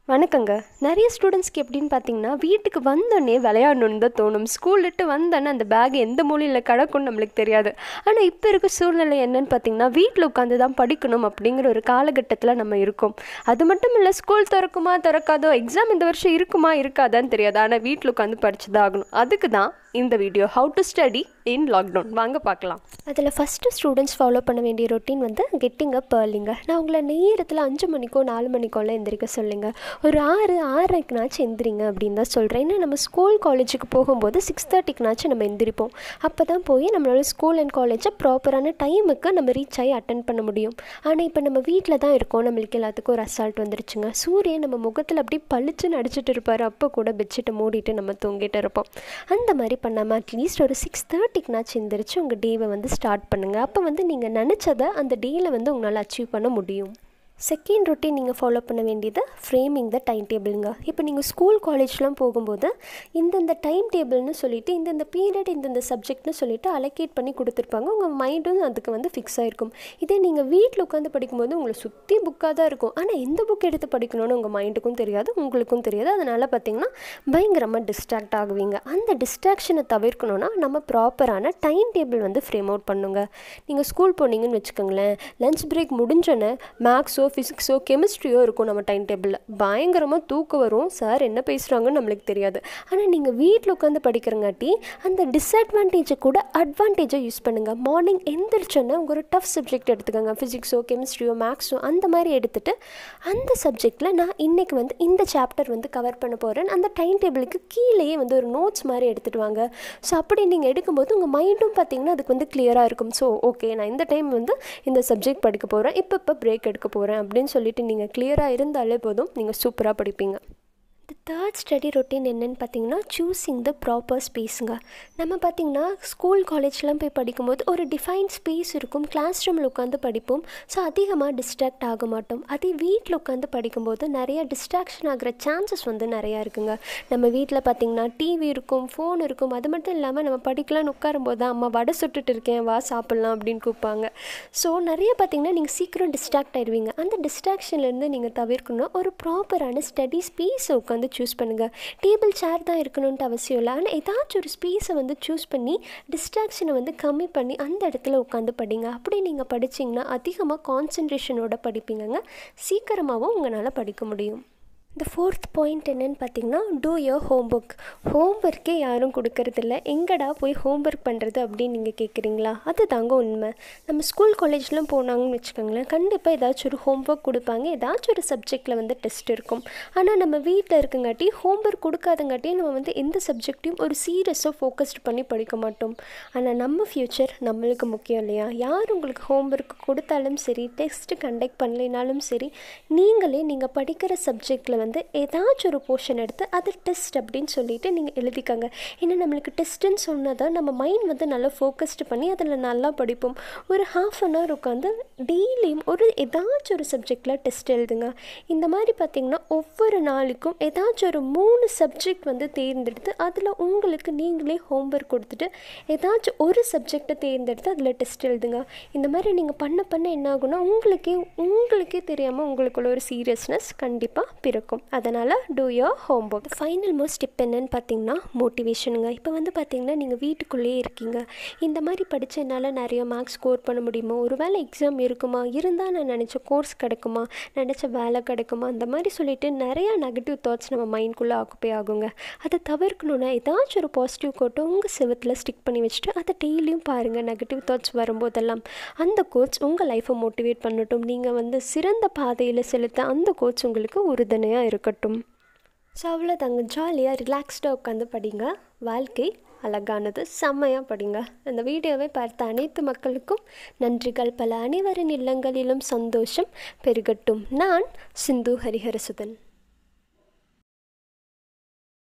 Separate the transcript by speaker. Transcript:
Speaker 1: வணக்கங்க நிறைய ஸ்டூடெண்ட்ஸ்க்கு எப்படின்னு பார்த்தீங்கன்னா வீட்டுக்கு வந்தோடனே விளையாடணுன்னு தான் தோணும் ஸ்கூல் விட்டு வந்தோன்னே அந்த பேக் எந்த மூலையில் கிடக்கும்னு நம்மளுக்கு தெரியாது ஆனால் இப்போ இருக்க சூழ்நிலை என்னன்னு பார்த்தீங்கன்னா வீட்டில் உட்காந்து தான் படிக்கணும் அப்படிங்கிற ஒரு காலகட்டத்தில் நம்ம இருக்கோம் அது மட்டும் இல்லை ஸ்கூல் திறக்குமா திறக்காதோ எக்ஸாம் இந்த வருஷம் இருக்குமா இருக்காதான்னு தெரியாது ஆனால் வீட்டில் உட்காந்து படிச்சு தான் ஆகணும் அதுக்கு தான் இந்த video how to study in lockdown வாங்க பார்க்கலாம் அதில் ஃபஸ்ட்டு ஸ்டூடெண்ட்ஸ் ஃபாலோ பண்ண வேண்டிய ரொட்டீன் வந்து கெட்டிங் அப் ஏர்லிங்க நான் உங்களை நேரத்தில் அஞ்சு மணிக்கோ நாலு மணிக்கோலாம் எந்திரிக்க சொல்லுங்க ஒரு ஆறு ஆறரைக்குனாச்சும் எந்திரிங்க அப்படின்னு தான் சொல்கிறேன் ஏன்னா நம்ம ஸ்கூல் காலேஜுக்கு போகும்போது சிக்ஸ் தேர்ட்டிக்குனாச்சும் நம்ம எந்திரிப்போம் அப்போ தான் போய் நம்மளால ஸ்கூல் அண்ட் காலேஜை ப்ராப்பரான டைமுக்கு நம்ம ரீச் ஆகி அட்டன் பண்ண முடியும் ஆனால் இப்போ நம்ம வீட்டில் தான் இருக்கோம் நம்மளுக்கு எல்லாத்துக்கும் ஒரு அசால்ட் வந்துருச்சுங்க சூரியன் நம்ம முகத்தில் அப்படியே பளிச்சுன்னு அடிச்சிட்டு இருப்பார் அப்போ கூட பெட்ஷீட்டை மூடிட்டு நம்ம தூங்கிட்டு இருப்போம் அந்த மாதிரி பண்ணாமல் அட்லீஸ்ட் ஒரு சிக்ஸ் தேர்ட்டிக்குனாச்சும் எந்திரிச்சு உங்கள் டேவை வந்து ஸ்டார்ட் பண்ணுங்கள் அப்போ வந்து நீங்கள் நினச்சதை அந்த டேயில் வந்து உங்களால் அச்சீவ் பண்ண முடியும் செகண்ட் ரொட்டீன் நீங்கள் ஃபாலோ பண்ண வேண்டியது ஃப்ரேமிங் த டைம் டேபிளுங்க இப்போ நீங்கள் ஸ்கூல் காலேஜ்லாம் போகும்போது இந்தந்த டைம் டேபிள்னு சொல்லிட்டு இந்தந்த பீரியட் இந்தந்த சப்ஜெக்ட்னு சொல்லிட்டு அலோகேட் பண்ணி கொடுத்துருப்பாங்க உங்கள் மைண்டும் அதுக்கு வந்து ஃபிக்ஸ் ஆகிருக்கும் இதே நீங்கள் வீட்டில் உட்காந்து படிக்கும்போது உங்களை சுற்றி புக்காக தான் இருக்கும் ஆனால் எந்த புக் எடுத்து படிக்கணும்னு உங்கள் மைண்டுக்கும் தெரியாது உங்களுக்கும் தெரியாது அதனால் பார்த்தீங்கன்னா பயங்கரமாக டிஸ்ட்ராக்ட் ஆகுவீங்க அந்த டிஸ்ட்ராக்ஷனை தவிர்க்கணும்னா நம்ம ப்ராப்பரான டைம் டேபிள் வந்து ஃப்ரேம் அவுட் பண்ணுங்க நீங்கள் ஸ்கூல் போனீங்கன்னு வச்சுக்கோங்களேன் லஞ்ச் பிரேக் முடிஞ்சோன்னே மேக்ஸோ ஃபிசிக்ஸோ கெமிஸ்ட்ரியோ இருக்கும் நம்ம டைம் டேபிளில் பயங்கரமாக தூக்கம் வரும் சார் என்ன பேசுகிறாங்கன்னு நம்மளுக்கு தெரியாது ஆனால் நீங்கள் வீட்டில் உட்காந்து படிக்கிறங்காட்டி அந்த டிஸ்அட்வான்டேஜை கூட அட்வான்டேஜை யூஸ் பண்ணுங்கள் மார்னிங் எந்திரிச்சோன்னே உங்கள் ஒரு டஃப் சப்ஜெக்ட் எடுத்துக்கோங்க ஃபிசிக்ஸோ கெமிஸ்ட்ரியோ மேக்ஸோ அந்த மாதிரி எடுத்துகிட்டு அந்த சப்ஜெக்டில் நான் இன்றைக்கி வந்து இந்த சாப்டர் வந்து கவர் பண்ண போகிறேன் அந்த டைம் டேபிளுக்கு கீழேயே வந்து ஒரு நோட்ஸ் மாதிரி எடுத்துகிட்டு வாங்க ஸோ அப்படி நீங்கள் எடுக்கும்போது உங்கள் மைண்டும் பார்த்தீங்கன்னா அதுக்கு வந்து கிளியராக இருக்கும் ஸோ ஓகே நான் இந்த டைம் வந்து இந்த சப்ஜெக்ட் படிக்க போகிறேன் இப்போ இப்போ பிரேக் எடுக்க போகிறேன் அப்படின்னு சொல்லிட்டு நீங்கள் கிளியராக இருந்தாலே போதும் நீங்கள் சூப்பராக படிப்பீங்க இந்த தேர்ட் ஸ்டடி ரொட்டீன் என்னென்னு பார்த்தீங்கன்னா சூஸிங் த ப்ராப்பர் ஸ்பேஸுங்க நம்ம பார்த்திங்கன்னா ஸ்கூல் காலேஜ்லாம் போய் படிக்கும்போது ஒரு டிஃபைன் ஸ்பேஸ் இருக்கும் கிளாஸ் ரூமில் உட்காந்து படிப்போம் ஸோ அதிகமாக டிஸ்ட்ராக்ட் ஆக மாட்டோம் அதே வீட்டில் உட்காந்து படிக்கும்போது நிறைய டிஸ்ட்ராக்ஷன் ஆகிற சான்சஸ் வந்து நிறையா இருக்குங்க நம்ம வீட்டில் பார்த்திங்கன்னா டிவி இருக்கும் ஃபோன் இருக்கும் அது மட்டும் இல்லாமல் நம்ம படிக்கலாம்னு உட்காரும்போது தான் அம்மா வடை சுட்டுட்டு இருக்கேன் வா சாப்பிட்லாம் அப்படின்னு கூப்பிப்பாங்க ஸோ நிறைய பார்த்திங்கன்னா நீங்கள் சீக்கிரம் டிஸ்ட்ராக்ட் ஆயிடுவீங்க அந்த டிஸ்ட்ராக்ஷன்லேருந்து நீங்கள் தவிர்க்கணும் ஒரு ப்ராப்பரான ஸ்டடி ஸ்பேஸை உட்காந்து சூஸ் பண்ணுங்கள் டேபிள் சேர் தான் இருக்கணுன்ட்டு அவசியம் இல்லை ஆனால் ஏதாச்சும் ஒரு ஸ்பேஸை வந்து சூஸ் பண்ணி டிஸ்ட்ராக்ஷனை வந்து கம்மி பண்ணி அந்த இடத்துல உட்காந்து படிங்க அப்படி நீங்கள் படிச்சிங்கன்னா அதிகமாக கான்சன்ட்ரேஷனோட படிப்பீங்கங்க சீக்கிரமாகவும் உங்களால் படிக்க முடியும் இந்த ஃபோர்த் பாயிண்ட் என்னென்னு பார்த்தீங்கன்னா டூ யோர் ஹோம் ஒர்க் ஹோம் ஒர்க்கே யாரும் கொடுக்கறதில்ல எங்கடா போய் ஹோம் ஒர்க் பண்ணுறது அப்படின்னு நீங்கள் கேட்குறீங்களா அது தாங்க உண்மை நம்ம ஸ்கூல் காலேஜ்லாம் போனாங்கன்னு வச்சுக்கோங்களேன் கண்டிப்பாக ஏதாச்சும் ஒரு ஹோம் ஒர்க் கொடுப்பாங்க ஏதாச்சும் ஒரு சப்ஜெக்டில் வந்து டெஸ்ட் இருக்கும் ஆனால் நம்ம வீட்டில் இருக்கங்காட்டி ஹோம் ஒர்க் கொடுக்காதங்காட்டி நம்ம வந்து எந்த சப்ஜெக்டையும் ஒரு சீரியஸாக ஃபோக்கஸ்ட் பண்ணி படிக்க மாட்டோம் ஆனால் நம்ம ஃப்யூச்சர் நம்மளுக்கு முக்கியம் இல்லையா யார் உங்களுக்கு ஹோம் ஒர்க் கொடுத்தாலும் சரி டெஸ்ட் கண்டக்ட் பண்ணலைனாலும் சரி நீங்களே நீங்கள் படிக்கிற சப்ஜெக்டில் வந்து வந்து ஏதாச்சும் ஒரு போர்ஷன் எடுத்து அது டெஸ்ட் அப்படின்னு சொல்லிட்டு நீங்கள் எழுதிக்கங்க ஏன்னா நம்மளுக்கு டெஸ்ட்டுன்னு சொன்னால் தான் நம்ம மைண்ட் வந்து நல்லா ஃபோக்கஸ்டு பண்ணி அதில் நல்லா படிப்போம் ஒரு ஹாஃப் அன் ஹவர் உட்காந்து டெய்லியும் ஒரு ஏதாச்சும் ஒரு சப்ஜெக்டில் டெஸ்ட் எழுதுங்க இந்த மாதிரி பார்த்திங்கன்னா ஒவ்வொரு நாளுக்கும் ஏதாச்சும் ஒரு மூணு சப்ஜெக்ட் வந்து தேர்ந்தெடுத்து அதில் உங்களுக்கு நீங்களே ஹோம்ஒர்க் கொடுத்துட்டு ஏதாச்சும் ஒரு சப்ஜெக்டை தேர்ந்தெடுத்து அதில் டெஸ்ட் எழுதுங்க இந்த மாதிரி நீங்கள் பண்ண பண்ண என்ன ஆகும்னா உங்களுக்கே உங்களுக்கே தெரியாமல் உங்களுக்குள்ள ஒரு சீரியஸ்னஸ் கண்டிப்பாக பிறக்கும் அதனால் do your homework final most step என்னன்னு பார்த்தீங்கன்னா மோட்டிவேஷனுங்க இப்போ வந்து பார்த்தீங்கன்னா நீங்கள் வீட்டுக்குள்ளேயே இருக்கீங்க இந்த மாதிரி படித்து என்னால் நிறைய மார்க்ஸ் ஸ்கோர் பண்ண முடியுமா ஒரு வேளை எக்ஸாம் இருக்குமா இருந்தால் நான் நினச்ச கோர்ஸ் கிடைக்குமா நினச்ச வேலை கிடைக்குமா அந்த மாதிரி சொல்லிட்டு நிறையா நெகட்டிவ் தாட்ஸ் நம்ம மைண்ட்குள்ளே ஆக்குப்பே ஆகுங்க அதை தவிர்க்கணுன்னா ஏதாச்சும் ஒரு பாசிட்டிவ் கோட்டை உங்கள் செவத்தில் ஸ்டிக் பண்ணி வச்சுட்டு அதை டெய்லியும் பாருங்கள் நெகட்டிவ் தாட்ஸ் வரும்போதெல்லாம் அந்த கோச் உங்கள் லைஃப்பை மோட்டிவேட் பண்ணட்டும் நீங்கள் வந்து சிறந்த பாதையில் செலுத்த அந்த கோச் உங்களுக்கு உறுதுணையாக இருக்கட்டும் ஸோ அவ்வளோதாங்க ஜாலியாக ரிலாக்ஸ்டாக உட்காந்து படிங்க வாழ்க்கை அழகானது செம்மையாக படிங்க இந்த வீடியோவை பார்த்த அனைத்து மக்களுக்கும் நன்றிகள் பல அனைவரின் இல்லங்களிலும் சந்தோஷம் பெருகட்டும் நான் சிந்து ஹரிஹரசுதன்